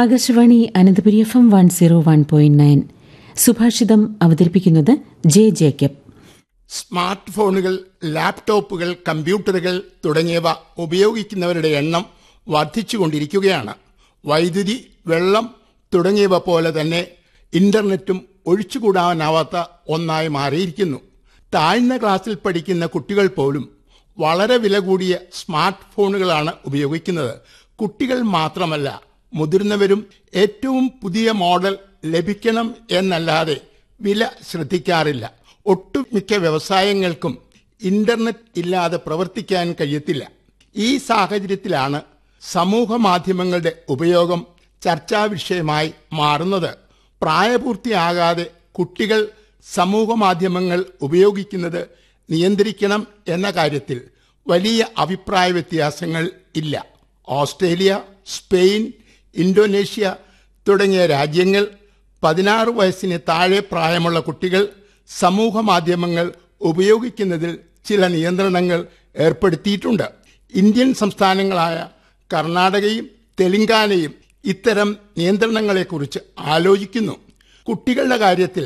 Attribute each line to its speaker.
Speaker 1: Akashvani Ananthapuri F M one zero one point nine സുഭാഷിതം അവതരിപ്പിക്കുന്നത് J Jacob
Speaker 2: smart ഫോണുകൾ ലാപ്ടോപ്പുകൾ കമ്പ്യൂട്ടറുകൾ തുടങ്ങിയവ ഉപയോഗിക്കുന്നവരുടെ എണ്ണം വർദ്ധിച്ചുകൊണ്ടിരിക്കുകയാണ് വൈദ്യുതി വെള്ളം തുടങ്ങിയവ പോലെ തന്നെ ഇന്റർനെറ്റും ഒഴിച്ചുകൂടാനാവാത്ത ഒന്നായി മാറിയിരിക്കുന്നു താഴ്ന്ന ക്ലാസ്സിൽ പഠിക്കുന്ന കുട്ടികൾ പോലും വളരെ വില കൂടിയ സ്മാർട്ട് ഫോണുകളാണ് ഉപയോഗിക്കുന്നത് കുട്ടികൾ മാത്രമല്ല മുതിർന്നവരും ഏറ്റവും പുതിയ മോഡൽ ലഭിക്കണം എന്നല്ലാതെ വില ശ്രദ്ധിക്കാറില്ല ഒട്ടുമിക്ക വ്യവസായങ്ങൾക്കും ഇന്റർനെറ്റ് ഇല്ലാതെ പ്രവർത്തിക്കാൻ കഴിയത്തില്ല ഈ സാഹചര്യത്തിലാണ് സമൂഹ മാധ്യമങ്ങളുടെ ഉപയോഗം ചർച്ചാ വിഷയമായി മാറുന്നത് പ്രായപൂർത്തിയാകാതെ കുട്ടികൾ സമൂഹ മാധ്യമങ്ങൾ ഉപയോഗിക്കുന്നത് നിയന്ത്രിക്കണം എന്ന കാര്യത്തിൽ വലിയ അഭിപ്രായ വ്യത്യാസങ്ങൾ ഇല്ല ഓസ്ട്രേലിയ സ്പെയിൻ ഇന്തോനേഷ്യ തുടങ്ങിയ രാജ്യങ്ങൾ പതിനാറ് വയസ്സിന് താഴെ പ്രായമുള്ള കുട്ടികൾ സമൂഹ മാധ്യമങ്ങൾ ഉപയോഗിക്കുന്നതിൽ ചില നിയന്ത്രണങ്ങൾ ഏർപ്പെടുത്തിയിട്ടുണ്ട് ഇന്ത്യൻ സംസ്ഥാനങ്ങളായ കർണാടകയും തെലങ്കാനയും ഇത്തരം നിയന്ത്രണങ്ങളെക്കുറിച്ച് ആലോചിക്കുന്നു കുട്ടികളുടെ കാര്യത്തിൽ